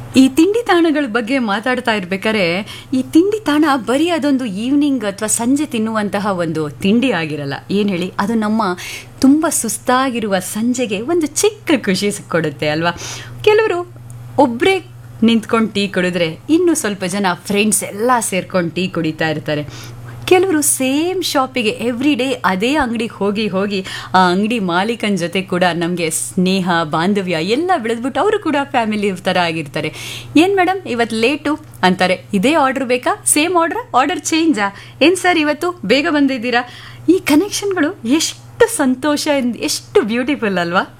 ಈ ತಿಂಡಿ ತಾಣಗಳ ಬಗ್ಗೆ ಮಾತಾಡ್ತಾ ಇರ್ಬೇಕಾದ್ರೆ ಈ ತಿಂಡಿ ತಾಣ ಬರೀ ಅದೊಂದು ಈವ್ನಿಂಗ್ ಅಥವಾ ಸಂಜೆ ತಿನ್ನುವಂತಹ ಒಂದು ತಿಂಡಿ ಆಗಿರಲ್ಲ ಏನು ಹೇಳಿ ಅದು ನಮ್ಮ ತುಂಬ ಸುಸ್ತಾಗಿರುವ ಸಂಜೆಗೆ ಒಂದು ಚಿಕ್ಕ ಖುಷಿ ಕೊಡುತ್ತೆ ಅಲ್ವಾ ಕೆಲವರು ಒಬ್ಬರೇ ನಿಂತ್ಕೊಂಡು ಟೀ ಕುಡಿದ್ರೆ ಇನ್ನು ಸ್ವಲ್ಪ ಜನ ಫ್ರೆಂಡ್ಸ್ ಎಲ್ಲ ಸೇರ್ಕೊಂಡು ಟೀ ಕುಡಿತಾ ಇರ್ತಾರೆ ಕೆಲವರು ಸೇಮ್ ಶಾಪಿಗೆ ಎವ್ರಿ ಡೇ ಅದೇ ಅಂಗಡಿಗೆ ಹೋಗಿ ಹೋಗಿ ಆ ಅಂಗಡಿ ಮಾಲೀಕನ ಜೊತೆ ಕೂಡ ನಮಗೆ ಸ್ನೇಹ ಬಾಂಧವ್ಯ ಎಲ್ಲ ಬೆಳೆದ್ಬಿಟ್ಟು ಅವರು ಕೂಡ ಫ್ಯಾಮಿಲಿ ಥರ ಆಗಿರ್ತಾರೆ ಏನು ಮೇಡಮ್ ಇವತ್ತು ಲೇಟು ಅಂತಾರೆ ಇದೇ ಆರ್ಡರ್ ಬೇಕಾ ಸೇಮ್ ಆರ್ಡ್ರ್ ಆರ್ಡರ್ ಚೇಂಜಾ ಏನು ಸರ್ ಇವತ್ತು ಬೇಗ ಬಂದಿದ್ದೀರಾ ಈ ಕನೆಕ್ಷನ್ಗಳು ಎಷ್ಟು ಸಂತೋಷ ಎಷ್ಟು ಬ್ಯೂಟಿಫುಲ್ ಅಲ್ವಾ